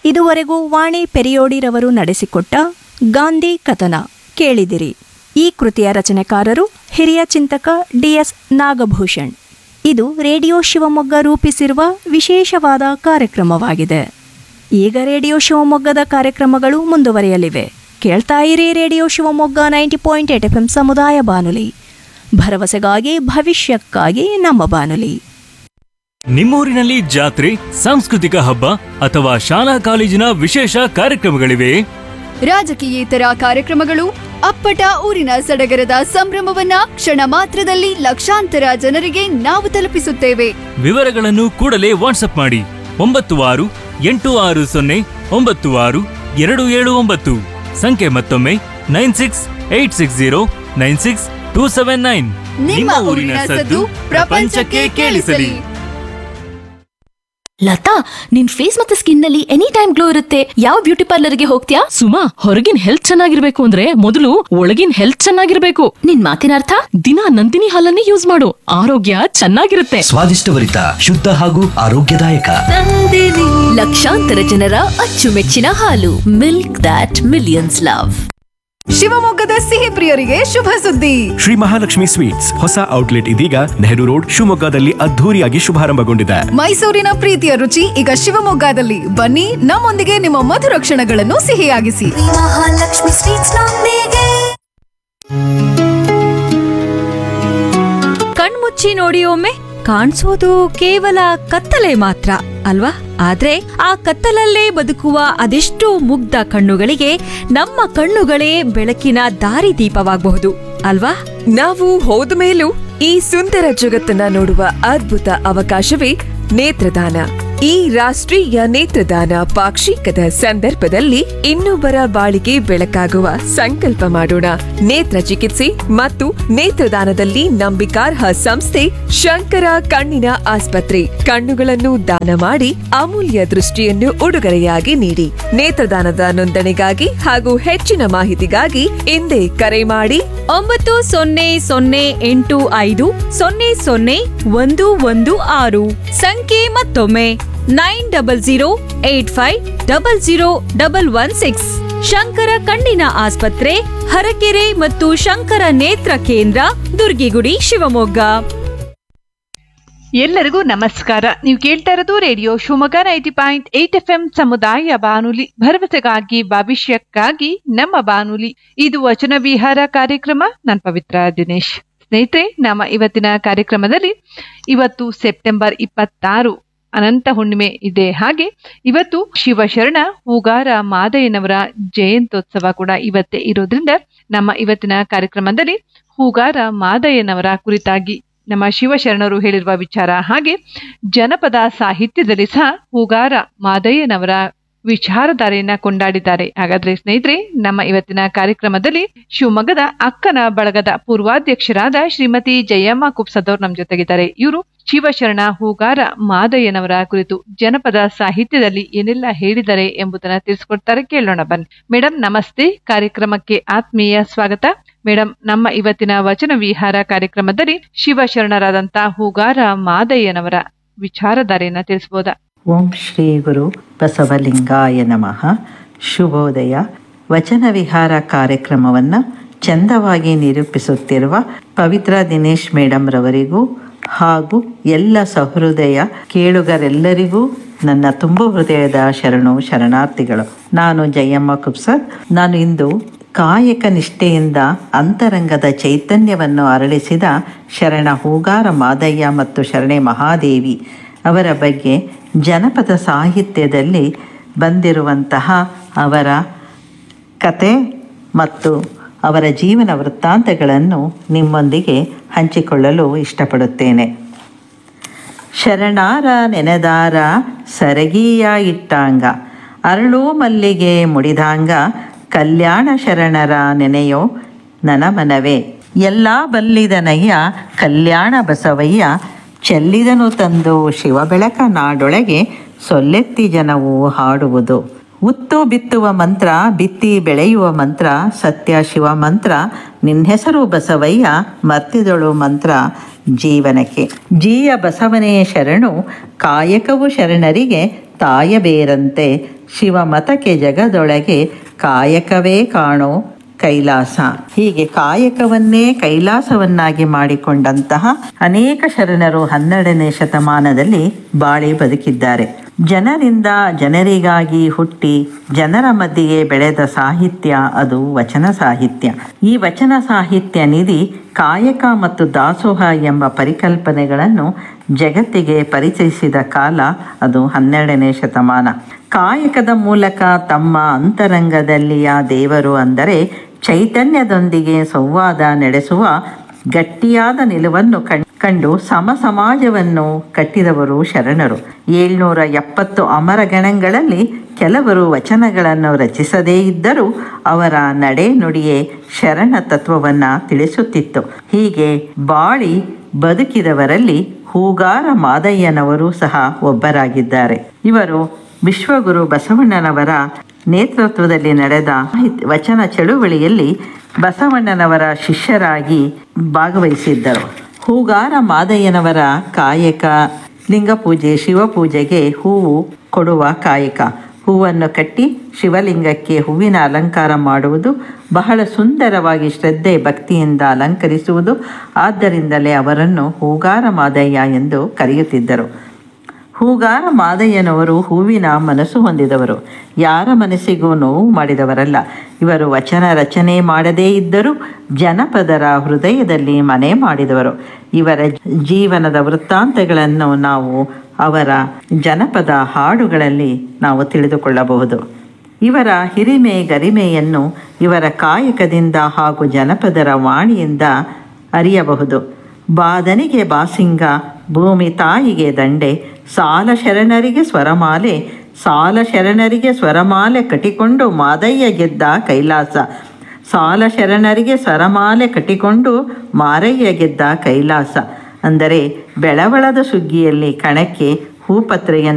ಇದುವರೆಗೂ ವಾಣಿ ಪೆರಿಯೋಡಿರವರು ನಡೆಸಿಕೊಟ್ಟ ಗಾಂಧಿ ಕಥನ ಕೇಳಿದಿರಿ ಈ ಕೃತಿಯ ರಚನೆಕಾರರು ಹಿರಿಯ ಚಿಂತಕ ಡಿಎಸ್ ನಾಗಭೂಷಣ್ ಇದು ರೇಡಿಯೋ ಶಿವಮೊಗ್ಗ ರೂಪಿಸಿರುವ ವಿಶೇಷವಾದ ಕಾರ್ಯಕ್ರಮವಾಗಿದೆ ಈಗ ರೇಡಿಯೋ ಶಿವಮೊಗ್ಗದ ಕಾರ್ಯಕ್ರಮಗಳು ಮುಂದುವರಿಯಲಿವೆ ಕೇಳ್ತಾ ಇರಿ radio Shivamogga ninety point eight F M ಸಮುದಾಯ ಬಾನುಲಿ ಭರವಸೆಗಾಗಿ ಭವಿಷ್ಯಕ್ಕಾಗಿ ನಮ್ಮ ಬಾನುಲಿ ನಿಮ್ಮೂರಿನಲ್ಲಿ ಜಾತ್ರೆ ಸಾಂಸ್ಕೃತಿಕ ಹಬ್ಬ ಅಥವಾ ಶಾಲಾ ಕಾಲೇಜಿನ ವಿಶೇಷ ಕಾರ್ಯಕ್ರಮಗಳಿವೆ ರಾಜಕೀಯೇತರ ಕಾರ್ಯಕ್ರಮಗಳು ಅಪ್ಪಟ ಊರಿನ ಸಡಗರದ ಸಂಭ್ರಮವನ್ನ ಕ್ಷಣ ಮಾತ್ರದಲ್ಲಿ ಲಕ್ಷಾಂತರ ಜನರಿಗೆ ನಾವು ತಲುಪಿಸುತ್ತೇವೆ ವಿವರಗಳನ್ನು ಕೂಡಲೇ ವಾಟ್ಸಪ್ ಮಾಡಿ ಒಂಬತ್ತು ಆರು ಎಂಟು ಆರು ಸೊನ್ನೆ ಒಂಬತ್ತು ಆರು ಎರಡು ಏಳು ಒಂಬತ್ತು ಸಂಖ್ಯೆ ಮತ್ತೊಮ್ಮೆ nine six eight six zero nine six two seven nine ನಿಮ್ಮ ಊರಿನ ಸದ್ದು ಪ್ರಪಂಚಕ್ಕೆ ಕೇಳಿಸಲಿ ಲತಾ ನಿನ್ ಫೇಸ್ ಮತ್ತೆ ಸ್ಕಿನ್ ನಲ್ಲಿ ಎನಿ ಟೈಮ್ ಗ್ಲೋ ಇರುತ್ತೆ ಯಾವ ಬ್ಯೂಟಿ ಪಾರ್ಲರ್ಗೆ ಹೋಗ್ತೀಯಾ ಸುಮಾ ಹೊರಗಿನ ಹೆಲ್ತ್ ಚೆನ್ನಾಗಿರ್ಬೇಕು ಅಂದ್ರೆ ಮೊದಲು ಒಳಗಿನ ಹೆಲ್ತ್ ಚೆನ್ನಾಗಿರ್ಬೇಕು ನಿನ್ ಮಾತಿನ ಅರ್ಥ ದಿನ ನಂದಿನಿ ಹಾಲನ್ನೇ ಯೂಸ್ ಮಾಡು ಆರೋಗ್ಯ ಚೆನ್ನಾಗಿರುತ್ತೆ ಸ್ವಾದಿಷ್ಟಭರಿತ ಶುದ್ಧ ಹಾಗೂ ಆರೋಗ್ಯದಾಯಕ ಲಕ್ಷಾಂತರ ಜನರ ಅಚ್ಚುಮೆಚ್ಚಿನ ಹಾಲು ಮಿಲ್ಕ್ ದಟ್ ಮಿಲಿಯನ್ಸ್ ಲವ್ ಶಿವಮೊಗ್ಗದ ಸಿಹಿ ಪ್ರಿಯರಿಗೆ ಶುಭ ಸುದ್ದಿ ಶ್ರೀ ಮಹಾಲಕ್ಷ್ಮಿ ಸ್ವೀಟ್ಸ್ ಹೊಸ ಔಟ್ಲೆಟ್ ಇದೀಗ ನೆಹರು ರೋಡ್ ಶಿವಮೊಗ್ಗದಲ್ಲಿ ಅದ್ಧೂರಿಯಾಗಿ ಶುಭಾರಂಭಗೊಂಡಿದೆ ಮೈಸೂರಿನ ಪ್ರೀತಿಯ ರುಚಿ ಈಗ ಶಿವಮೊಗ್ಗದಲ್ಲಿ ಬನ್ನಿ ನಮ್ಮೊಂದಿಗೆ ನಿಮ್ಮ ಮಧುರ ಕ್ಷಣಗಳನ್ನು ಸಿಹಿಯಾಗಿಸಿ ಕಣ್ಮುಚ್ಚಿ ನೋಡಿ ಒಮ್ಮೆ ಕಾಣಿಸೋದು ಕೇವಲ ಕತ್ತಲೆ ಮಾತ್ರ ಅಲ್ವಾ ಆದ್ರೆ ಆ ಕತ್ತಲಲ್ಲೇ ಬದುಕುವ ಅದೆಷ್ಟೋ ಮುಗ್ಧ ಕಣ್ಣುಗಳಿಗೆ ನಮ್ಮ ಕಣ್ಣುಗಳೇ ಬೆಳಕಿನ ದಾರಿದೀಪವಾಗಬಹುದು ಅಲ್ವಾ ನಾವು ಹೋದ ಮೇಲೂ ಈ ಸುಂದರ ಜಗತ್ತನ್ನ ನೋಡುವ ಅದ್ಭುತ ಅವಕಾಶವೇ ನೇತ್ರದಾನ ಈ ರಾಷ್ಟ್ರೀಯ ನೇತ್ರದಾನ ಪಾಕ್ಷಿಕದ ಸಂದರ್ಭದಲ್ಲಿ ಇನ್ನೊಬ್ಬರ ಬಾಳಿಗೆ ಬೆಳಕಾಗುವ ಸಂಕಲ್ಪ ಮಾಡೋಣ ನೇತ್ರ ಚಿಕಿತ್ಸೆ ಮತ್ತು ನೇತ್ರದಾನದಲ್ಲಿ ನಂಬಿಕಾರ್ಹ ಸಂಸ್ಥೆ ಶಂಕರ ಕಣ್ಣಿನ ಆಸ್ಪತ್ರೆ ಕಣ್ಣುಗಳನ್ನು ದಾನ ಮಾಡಿ ಅಮೂಲ್ಯ ದೃಷ್ಟಿಯನ್ನು ಉಡುಗೊರೆಯಾಗಿ ನೀಡಿ ನೇತ್ರದಾನದ ನೋಂದಣಿಗಾಗಿ ಹಾಗೂ ಹೆಚ್ಚಿನ ಮಾಹಿತಿಗಾಗಿ ಹಿಂದೆ ಕರೆ ಮಾಡಿ ಒಂಬತ್ತು ಸೊನ್ನೆ ಸೊನ್ನೆ ಎಂಟು ಐದು ಸೊನ್ನೆ ಸೊನ್ನೆ ಒಂದು ಒಂದು ಆರು ಸಂಖ್ಯೆ ಮತ್ತೊಮ್ಮೆ nine double zero eight five double zero double one six Shankara ಕಣ್ಣಿನ ಆಸ್ಪತ್ರೆ ಹರಕೆರೆ ಮತ್ತು ಶಂಕರ ನೇತ್ರ ಕೇಂದ್ರ ದುರ್ಗಿಗುಡಿ ಶಿವಮೊಗ್ಗ ಎಲ್ಲರಿಗೂ ನಮಸ್ಕಾರ ನೀವು ಕೇಳ್ತಾ ಇರೋದು radio Shivamogga ninety point eight F M ಸಮುದಾಯ ಬಾನುಲಿ ಭರವಸೆಗಾಗಿ ಭವಿಷ್ಯಕ್ಕಾಗಿ ನಮ್ಮ ಬಾನುಲಿ ಇದು ವಚನ ವಿಹಾರ ಕಾರ್ಯಕ್ರಮ ನಾನು ಪವಿತ್ರ ದಿನೇಶ್ ಸ್ನೇಹಿತರೆ ನಮ್ಮ ಇವತ್ತಿನ ಕಾರ್ಯಕ್ರಮದಲ್ಲಿ ಇವತ್ತು ಸೆಪ್ಟೆಂಬರ್ ಇಪ್ಪತ್ತಾರು ಅನಂತ ಹುಣ್ಣಿಮೆ ಇದೆ ಹಾಗೆ ಇವತ್ತು ಶಿವಶರಣ ಹೂಗಾರ ಮಾದಯ್ಯನವರ ಜಯಂತ್ಯೋತ್ಸವ ಕೂಡ ಇವತ್ತೇ ಇರೋದ್ರಿಂದ ನಮ್ಮ ಇವತ್ತಿನ ಕಾರ್ಯಕ್ರಮದಲ್ಲಿ ಹೂಗಾರ ಮಾದಯ್ಯನವರ ಕುರಿತಾಗಿ ನಮ್ಮ ಶಿವಶರಣರು ಹೇಳಿರುವ ವಿಚಾರ ಹಾಗೆ ಜನಪದ ಸಾಹಿತ್ಯದಲ್ಲಿ ಸಹ ಹೂಗಾರ ಮಾದಯ್ಯನವರ ವಿಚಾರಧಾರೆಯನ್ನ ಕೊಂಡಾಡಿದ್ದಾರೆ ಹಾಗಾದ್ರೆ ಸ್ನೇಹಿತರೆ ನಮ್ಮ ಇವತ್ತಿನ ಕಾರ್ಯಕ್ರಮದಲ್ಲಿ ಶಿವಮೊಗ್ಗದ ಅಕ್ಕನ ಬಳಗದ ಪೂರ್ವಾಧ್ಯಕ್ಷರಾದ ಶ್ರೀಮತಿ ಜಯಮ್ಮ ಕುಪ್ಸದವ್ರು ನಮ್ಮ ಜೊತೆಗಿದ್ದಾರೆ ಇವರು ಶಿವಶರಣ ಹೂಗಾರ ಮಾದಯ್ಯನವರ ಕುರಿತು ಜನಪದ ಸಾಹಿತ್ಯದಲ್ಲಿ ಏನೆಲ್ಲ ಹೇಳಿದ್ದಾರೆ ಎಂಬುದನ್ನ ತಿಳಿಸ್ಕೊಡ್ತಾರೆ ಕೇಳೋಣ ಬನ್ನಿ ಮೇಡಮ್ ನಮಸ್ತೆ ಕಾರ್ಯಕ್ರಮಕ್ಕೆ ಆತ್ಮೀಯ ಸ್ವಾಗತ ಮೇಡಮ್ ನಮ್ಮ ಇವತ್ತಿನ ವಚನ ವಿಹಾರ ಕಾರ್ಯಕ್ರಮದಲ್ಲಿ ಶಿವಶರಣರಾದಂತ ಹೂಗಾರ ಮಾದಯ್ಯನವರ ವಿಚಾರಧಾರೆಯನ್ನ ತಿಳಿಸಬಹುದಾ ಓಂ ಶ್ರೀ ಗುರು ಬಸವಲಿಂಗಾಯ ನಮಃ ಶುಭೋದಯ ವಚನ ವಿಹಾರ ಕಾರ್ಯಕ್ರಮವನ್ನು ಚಂದವಾಗಿ ನಿರೂಪಿಸುತ್ತಿರುವ ಪವಿತ್ರ ದಿನೇಶ್ ಮೇಡಮ್ ರವರಿಗೂ ಹಾಗೂ ಎಲ್ಲ ಸಹೃದಯ ಕೇಳುಗರೆಲ್ಲರಿಗೂ ನನ್ನ ತುಂಬು ಹೃದಯದ ಶರಣು ಶರಣಾರ್ಥಿಗಳು ನಾನು ಜಯಮ್ಮ ಕುಪ್ಸರ್ ನಾನು ಇಂದು ಕಾಯಕ ನಿಷ್ಠೆಯಿಂದ ಅಂತರಂಗದ ಚೈತನ್ಯವನ್ನು ಅರಳಿಸಿದ ಶರಣ ಹೂಗಾರ ಮಾದಯ್ಯ ಮತ್ತು ಶರಣೆ ಮಹಾದೇವಿ ಅವರ ಬಗ್ಗೆ ಜನಪದ ಸಾಹಿತ್ಯದಲ್ಲಿ ಬಂದಿರುವಂತಹ ಅವರ ಕತೆ ಮತ್ತು ಅವರ ಜೀವನ ವೃತ್ತಾಂತಗಳನ್ನು ನಿಮ್ಮೊಂದಿಗೆ ಹಂಚಿಕೊಳ್ಳಲು ಇಷ್ಟಪಡುತ್ತೇನೆ ಶರಣಾರ ನೆನೆದಾರ ಸರಗೀಯ ಇಟ್ಟಾಂಗ ಅರಳು ಮಲ್ಲಿಗೆ ಮುಡಿದಾಂಗ ಕಲ್ಯಾಣ ಶರಣರ ನೆನೆಯೋ ನನಮನವೇ ಎಲ್ಲ ಬಲ್ಲಿದನಯ್ಯ ಕಲ್ಯಾಣ ಬಸವಯ್ಯ ಚೆಲ್ಲಿದನು ತಂದು ಶಿವ ಬೆಳಕ ನಾಡೊಳಗೆ ಸೊಲ್ಲೆತ್ತಿ ಜನವು ಹಾಡುವುದು ಉತ್ತು ಬಿತ್ತುವ ಮಂತ್ರ ಬಿತ್ತಿ ಬೆಳೆಯುವ ಮಂತ್ರ ಸತ್ಯ ಶಿವ ಮಂತ್ರ ನಿನ್ನೆಸರು ಬಸವಯ್ಯ ಮರ್ತಿದಳು ಮಂತ್ರ ಜೀವನಕ್ಕೆ ಜೀಯ ಬಸವನೇ ಶರಣು ಕಾಯಕವು ಶರಣರಿಗೆ ತಾಯಬೇರಂತೆ ಶಿವಮತಕ್ಕೆ ಜಗದೊಳಗೆ ಕಾಯಕವೇ ಕಾಣೋ ಕೈಲಾಸ ಹೀಗೆ ಕಾಯಕವನ್ನೇ ಕೈಲಾಸವನ್ನಾಗಿ ಮಾಡಿಕೊಂಡಂತಹ ಅನೇಕ ಶರಣರು ಹನ್ನೆರಡನೇ ಶತಮಾನದಲ್ಲಿ ಬಾಳಿ ಬದುಕಿದ್ದಾರೆ ಜನರಿಂದ ಜನರಿಗಾಗಿ ಹುಟ್ಟಿ ಜನರ ಮಧ್ಯೆ ಬೆಳೆದ ಸಾಹಿತ್ಯ ಅದು ವಚನ ಸಾಹಿತ್ಯ ಈ ವಚನ ಸಾಹಿತ್ಯ ನಿಧಿ ಕಾಯಕ ಮತ್ತು ದಾಸೋಹ ಎಂಬ ಪರಿಕಲ್ಪನೆಗಳನ್ನು ಜಗತ್ತಿಗೆ ಪರಿಚಯಿಸಿದ ಕಾಲ ಅದು ಹನ್ನೆರಡನೇ ಶತಮಾನ ಕಾಯಕದ ಮೂಲಕ ತಮ್ಮ ಅಂತರಂಗದಲ್ಲಿಯ ದೇವರು ಅಂದರೆ ಚೈತನ್ಯದೊಂದಿಗೆ ಸಂವಾದ ನಡೆಸುವ ಗಟ್ಟಿಯಾದ ನಿಲುವನ್ನು ಕಣ್ ಕಂಡು ಸಮ ಸಮಾಜವನ್ನು ಕಟ್ಟಿದವರು ಶರಣರು ಏಳ್ನೂರ ಎಪ್ಪತ್ತು ಅಮರಗಣಗಳಲ್ಲಿ ಕೆಲವರು ವಚನಗಳನ್ನು ರಚಿಸದೇ ಇದ್ದರೂ ಅವರ ನಡೆ ನುಡಿಯೇ ಶರಣ ತತ್ವವನ್ನು ತಿಳಿಸುತ್ತಿತ್ತು ಹೀಗೆ ಬಾಳಿ ಬದುಕಿದವರಲ್ಲಿ ಹೂಗಾರ ಮಾದಯ್ಯನವರು ಸಹ ಒಬ್ಬರಾಗಿದ್ದಾರೆ ಇವರು ವಿಶ್ವಗುರು ಬಸವಣ್ಣನವರ ನೇತೃತ್ವದಲ್ಲಿ ನಡೆದ ವಚನ ಚಳುವಳಿಯಲ್ಲಿ ಬಸವಣ್ಣನವರ ಶಿಷ್ಯರಾಗಿ ಭಾಗವಹಿಸಿದ್ದರು ಹೂಗಾರ ಮಾದಯ್ಯನವರ ಕಾಯಕ ಲಿಂಗಪೂಜೆ ಶಿವಪೂಜೆಗೆ ಹೂವು ಕೊಡುವ ಕಾಯಕ ಹೂವನ್ನು ಕಟ್ಟಿ ಶಿವಲಿಂಗಕ್ಕೆ ಹೂವಿನ ಅಲಂಕಾರ ಮಾಡುವುದು ಬಹಳ ಸುಂದರವಾಗಿ ಶ್ರದ್ಧೆ ಭಕ್ತಿಯಿಂದ ಅಲಂಕರಿಸುವುದು ಆದ್ದರಿಂದಲೇ ಅವರನ್ನು ಹೂಗಾರ ಮಾದಯ್ಯ ಎಂದು ಕರೆಯುತ್ತಿದ್ದರು ಹೂಗಾರ ಮಾದಯ್ಯನವರು ಹೂವಿನ ಮನಸ್ಸು ಹೊಂದಿದವರು ಯಾರ ಮನಸ್ಸಿಗೂ ನೋವು ಮಾಡಿದವರಲ್ಲ ಇವರು ವಚನ ರಚನೆ ಮಾಡದೇ ಇದ್ದರೂ ಜನಪದರ ಹೃದಯದಲ್ಲಿ ಮನೆ ಮಾಡಿದವರು ಇವರ ಜೀವನದ ವೃತ್ತಾಂತಗಳನ್ನು ನಾವು ಅವರ ಜನಪದ ಹಾಡುಗಳಲ್ಲಿ ನಾವು ತಿಳಿದುಕೊಳ್ಳಬಹುದು ಇವರ ಹಿರಿಮೆ ಗರಿಮೆಯನ್ನು ಇವರ ಕಾಯಕದಿಂದ ಹಾಗೂ ಜನಪದರ ವಾಣಿಯಿಂದ ಅರಿಯಬಹುದು ಬಾದನಿಗೆ ಬಾಸಿಂಗ ಭೂಮಿ ತಾಯಿಗೆ ದಂಡೆ ಸಾಲ ಶರಣರಿಗೆ ಸ್ವರಮಾಲೆ ಸಾಲ ಶರಣರಿಗೆ ಸ್ವರಮಾಲೆ ಕಟ್ಟಿಕೊಂಡು ಮಾದಯ್ಯ ಗೆದ್ದ ಕೈಲಾಸ ಸಾಲ ಶರಣರಿಗೆ ಸ್ವರಮಾಲೆ ಕಟ್ಟಿಕೊಂಡು ಮಾರಯ್ಯ ಗೆದ್ದ ಕೈಲಾಸ ಅಂದರೆ ಬೆಳವಳದ ಸುಗ್ಗಿಯಲ್ಲಿ ಕಣಕ್ಕೆ ಹೂಪತ್ರೆಯನ್ನು